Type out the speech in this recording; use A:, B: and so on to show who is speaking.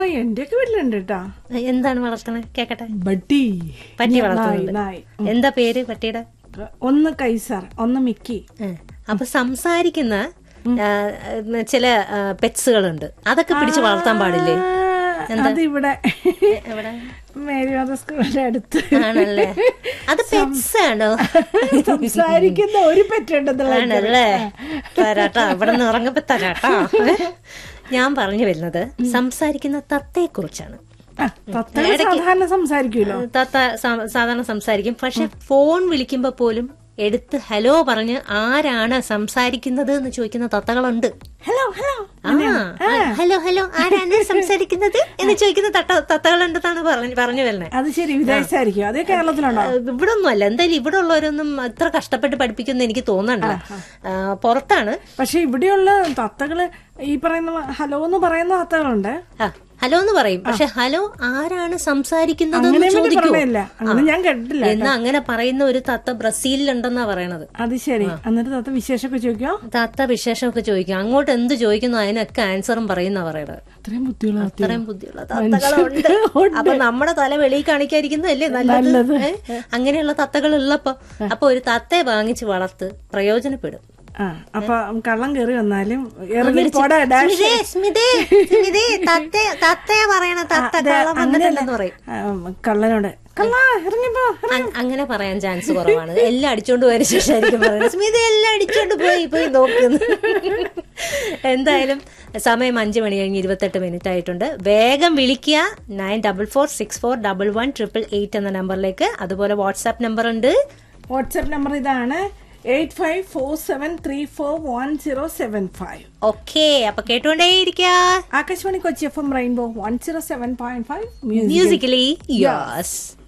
A: എന്റെയൊക്കെ വീട്ടിലുണ്ട് കേട്ടാ
B: എന്താണ് വളർത്തണത് കേക്കട്ടെ
A: ബഡ്ഡി
B: പട്ടി
A: നായ്
B: വളർത്തുന്നുണ്ട്
A: നായ്
B: എന്താ പേര് പട്ടിയുടെ
A: ഒന്ന് കൈസർ ഒന്ന് മിക്കി
B: ഏ, അപ്പൊ സംസാരിക്കുന്ന ആ, ചില പെറ്റ്സുകളുണ്ട് അതൊക്കെ പിടിച്ച് വളർത്താൻ പാടില്ലേ
A: ആ, അതിവിടെ
B: എവിടെ
A: മേരിമാത സ്കൂളിന്റെ അടുത്ത്
B: ആണല്ലേ അത് പെറ്റ്സ് ആണോ
A: സംസാരിക്കുന്ന ഒരു പെറ്റുണ്ടെന്നുള്ള
B: ആണല്ലേ തരാട്ടാ ഇവിടെ നിന്ന് ഇറങ്ങപ്പോ തരാട്ടാ ഏ? ഞാൻ പറഞ്ഞു വരുന്നത് സംസാരിക്കുന്ന തത്തയെ കുറിച്ചാണ്
A: തത്തകൾ സാധാരണ സംസാരിക്കൂലോ
B: തത്ത സ- സാധാരണ സംസാരിക്കും പക്ഷെ ഫോൺ വിളിക്കുമ്പോ പോലും എടുത്ത് ഹലോ പറഞ്ഞ് ആരാണ് സംസാരിക്കുന്നത് എന്ന് ചോദിക്കുന്ന തത്തകളുണ്ട്
A: ഹലോ ഹലോ
B: ആ ഹലോ ഹലോ ആരാണ് സംസാരിക്കുന്നത് എന്ന് ചോദിക്കുന്ന തത്ത തത്തകളുണ്ടെന്നാണ് പറഞ്ഞു പറഞ്ഞു വരുന്നത്
A: അത് ശരി വിദേശായിരിക്കും അത് കേരളത്തിലുണ്ടോ
B: ഇവിടെ ഒന്നും അല്ല എന്തായാലും ഇവിടെ ഉള്ളവരൊന്നും അത്ര കഷ്ടപ്പെട്ട് പഠിപ്പിക്കുന്ന എനിക്ക് തോന്നണ്ട ആ, പുറത്താണ്
A: പക്ഷെ ഇവിടെയുള്ള തത്തകള് ഈ പറയുന്ന ഹലോ എന്ന് പറയുന്ന തത്തകളുണ്ട്
B: ആ, ഹലോ എന്ന് പറയും പക്ഷെ ഹലോ ആരാണ് സംസാരിക്കുന്നത് എന്ന്
A: അങ്ങനെ വേണ്ടി
B: ചോദിക്കൂ
A: പറഞ്ഞില്ല അങ്ങനെ ഞാൻ കേട്ടിട്ടില്ല
B: എന്ന് അങ്ങനെ പറയുന്ന ഒരു തത്ത ബ്രസീലിലുണ്ടെന്നാ പറയണത്
A: അത് ശരി എന്നിട്ട് തത്ത വിശേഷമൊക്കെ ചോദിക്കോ
B: തത്ത വിശേഷമൊക്കെ ചോദിക്കും അങ്ങോട്ട് എന്ത് ചോദിക്കുന്നു അതിനൊക്കെ ആൻസറും പറയുന്ന പറയണത്
A: അത്രയും ബുദ്ധിയുള്ള തത്ത
B: അത്രയും ബുദ്ധിയുള്ള തത്തകളുണ്ട് അപ്പൊ നമ്മുടെ തല വെളിയിൽ കാണിക്കാതിരിക്കുന്നതല്ലേ നല്ലത് ഏ? അങ്ങനെയുള്ള തത്തകൾ ഉള്ളപ്പോ അപ്പൊ ഒരു തത്തയെ വാങ്ങിച്ച് വളർത്ത് പ്രയോജനപ്പെടും
A: ആ അപ്പൊ കള്ളം കയറി വന്നാലും ഇറങ്ങി പോടാ ഡാഷ്
B: സ്മിതേ, സ്മിതേ, സ്മിതേ, തത്തയെ തത്തയെ പറയണ തത്ത കള്ളം വന്നിട്ടുണ്ടെന്ന് പറയും
A: ആ, കള്ളനോട് കള്ള ഇറങ്ങിപ്പോ
B: അ- അങ്ങനെ പറയാൻ ചാൻസ് കുറവാണ് എല്ലാം അടിച്ചോണ്ട് പോയതിനു ശേഷമായിരിക്കും പറയുന്നത് സ്മിത എല്ലാം അടിച്ചോണ്ട് പോയി പോയി നോക്കുന്നു എന്തായാലും സമയം അഞ്ച് മണി കഴിഞ്ഞ് ഇരുപത്തെട്ട് മിനിറ്റ് ആയിട്ടുണ്ട് വേഗം വിളിക്കുക nine double four six four double one triple eight എന്ന നമ്പറിലേക്ക് അതുപോലെ വാട്സാപ്പ് നമ്പർ ഉണ്ട്
A: വാട്സാപ്പ് നമ്പർ ഇതാണ് eight five four seven three four one zero seven five
B: okay അപ്പൊ കേട്ടുകൊണ്ടേയിരിക്കുക
A: Akashvani Kochi F M rainbow one zero seven point five
B: musically യോസ്